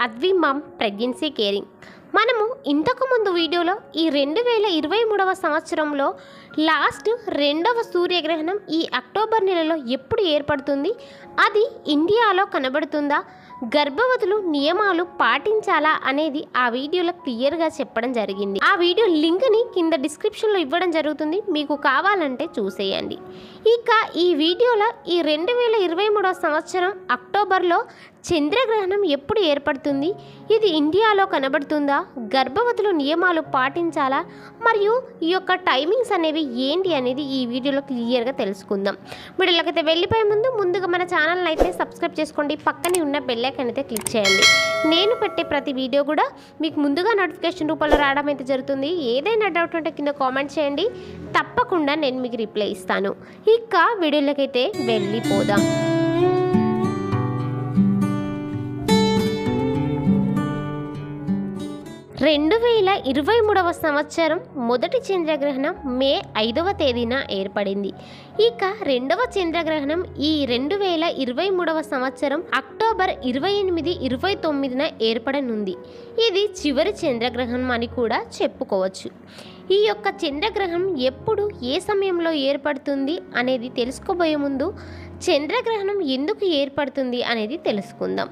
అద్వి మమ్ pregnancy caring మనము ఇంతకుముందు వీడియోలో ఈ రెండు వేల ఇరవై మూడవ సంవత్సరంలో లాస్ట్ రెండవ సూర్యగ్రహణం ఈ అక్టోబర్ నెలలో ఎప్పుడు ఏర్పడుతుంది అది ఇండియాలో కనబడుతుందా గర్భవతులు నియమాలు పాటించాలా అనేది ఆ వీడియోలో క్లియర్గా చెప్పడం జరిగింది ఆ వీడియో లింక్ని కింద డిస్క్రిప్షన్లో ఇవ్వడం జరుగుతుంది మీకు కావాలంటే చూసేయండి ఇక ఈ వీడియోలో ఈ రెండు వేల ఇరవై మూడవ సంవత్సరం అక్టోబర్లో చంద్రగ్రహణం ఎప్పుడు ఏర్పడుతుంది ఇది ఇండియాలో కనబడుతుందా గర్భవతులు నియమాలు పాటించాలా మరియు ఈ యొక్క టైమింగ్స్ అనేవి ఏంటి అనేది ఈ వీడియోలో క్లియర్గా తెలుసుకుందాం వీడియోలకైతే వెళ్ళిపోయే ముందు ముందుగా మన ఛానల్ని అయితే సబ్స్క్రైబ్ చేసుకోండి పక్కనే ఉన్న బెల్లైకన్ అయితే క్లిక్ చేయండి నేను పెట్టే ప్రతి వీడియో కూడా మీకు ముందుగా నోటిఫికేషన్ రూపంలో రావడం అయితే జరుగుతుంది ఏదైనా డౌట్ ఉంటే కింద కామెంట్ చేయండి తప్పకుండా నేను మీకు రిప్లై ఇస్తాను ఇక వీడియోలకైతే వెళ్ళిపోదాం రెండు వేల ఇరవై మూడవ సంవత్సరం మొదటి చంద్రగ్రహణం మే ఐదవ తేదీన ఏర్పడింది ఇక రెండవ చంద్రగ్రహణం ఈ రెండు వేల ఇరవై మూడవ సంవత్సరం అక్టోబర్ ఇరవై ఎనిమిది ఇరవై తొమ్మిదిన ఏర్పడనుంది ఇది చివరి చంద్రగ్రహణం అని కూడా చెప్పుకోవచ్చు ఈ యొక్క చంద్రగ్రహణం ఎప్పుడు ఏ సమయంలో ఏర్పడుతుంది అనేది తెలుసుకోబోయే ముందు చంద్రగ్రహణం ఎందుకు ఏర్పడుతుంది అనేది తెలుసుకుందాం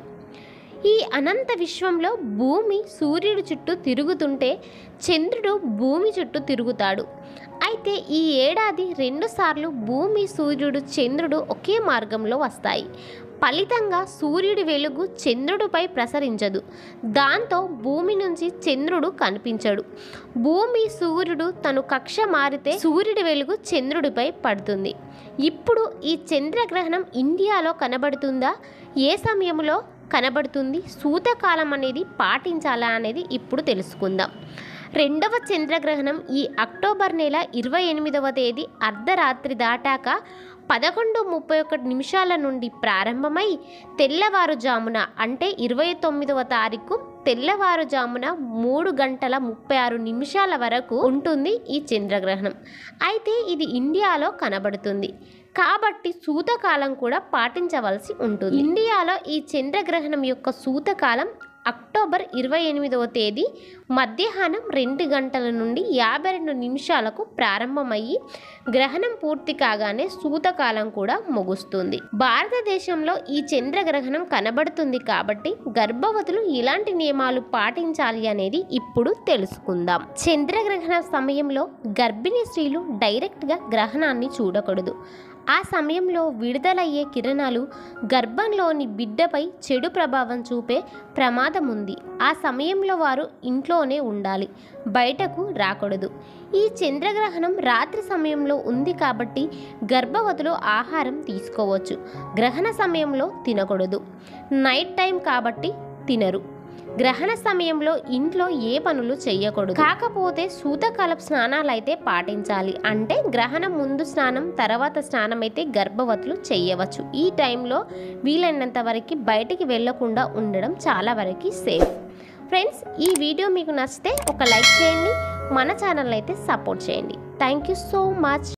ఈ అనంత విశ్వంలో భూమి సూర్యుడి చుట్టూ తిరుగుతుంటే చంద్రుడు భూమి చుట్టూ తిరుగుతాడు అయితే ఈ ఏడాది రెండుసార్లు భూమి సూర్యుడు చంద్రుడు ఒకే మార్గంలో వస్తాయి ఫలితంగా సూర్యుడి వెలుగు చంద్రుడిపై ప్రసరించదు దాంతో భూమి నుంచి చంద్రుడు కనిపించడు భూమి సూర్యుడు తను కక్ష మారితే సూర్యుడి వెలుగు చంద్రుడిపై పడుతుంది ఇప్పుడు ఈ చంద్రగ్రహణం ఇండియాలో కనబడుతుందా ఏ సమయంలో కనబడుతుంది సూతకాలం అనేది పాటించాలా అనేది ఇప్పుడు తెలుసుకుందాం రెండవ చంద్రగ్రహణం ఈ అక్టోబర్ నెల ఇరవై ఎనిమిదవ తేదీ అర్ధరాత్రి దాటాక పదకొండు ముప్పై ఒకటి నిమిషాల నుండి ప్రారంభమై తెల్లవారుజామున అంటే ఇరవై తొమ్మిదవ తారీఖు తెల్లవారుజామున మూడు గంటల ముప్పై ఆరు నిమిషాల వరకు ఉంటుంది ఈ చంద్రగ్రహణం అయితే ఇది ఇండియాలో కనబడుతుంది కాబట్టి సూతకాలం కూడా పాటించవలసి ఉంటుంది ఇండియాలో ఈ చంద్రగ్రహణం యొక్క సూతకాలం అక్టోబర్ ఇరవై ఎనిమిదవ తేదీ మధ్యాహ్నం రెండు గంటల నుండి యాభై రెండు నిమిషాలకు ప్రారంభమయ్యి గ్రహణం పూర్తి కాగానే సూతకాలం కూడా ముగుస్తుంది భారతదేశంలో ఈ చంద్రగ్రహణం కనబడుతుంది కాబట్టి గర్భవతులు ఇలాంటి నియమాలు పాటించాలి అనేది ఇప్పుడు తెలుసుకుందాం చంద్రగ్రహణ సమయంలో గర్భిణీ స్త్రీలు డైరెక్ట్గా గ్రహణాన్ని చూడకూడదు ఆ సమయంలో విడుదలయ్యే కిరణాలు గర్భంలోని బిడ్డపై చెడు ప్రభావం చూపే ప్రమాదం ఉంది ఆ సమయంలో వారు ఇంట్లోనే ఉండాలి బయటకు రాకూడదు ఈ చంద్రగ్రహణం రాత్రి సమయంలో ఉంది కాబట్టి గర్భవతులు ఆహారం తీసుకోవచ్చు గ్రహణ సమయంలో తినకూడదు నైట్ టైం కాబట్టి తినరు గ్రహణ సమయంలో ఇంట్లో ఏ పనులు చేయకూడదు కాకపోతే సూతకాలపు స్నానాలు అయితే పాటించాలి అంటే గ్రహణం ముందు స్నానం తర్వాత స్నానం అయితే గర్భవతులు చేయవచ్చు ఈ టైంలో వీలైనంత వరకు బయటికి వెళ్లకుండా ఉండడం చాలా వరకు సేఫ్ ఫ్రెండ్స్ ఈ వీడియో మీకు నచ్చితే ఒక లైక్ చేయండి మన ఛానల్ అయితే సపోర్ట్ చేయండి థ్యాంక్ యూ సో మచ్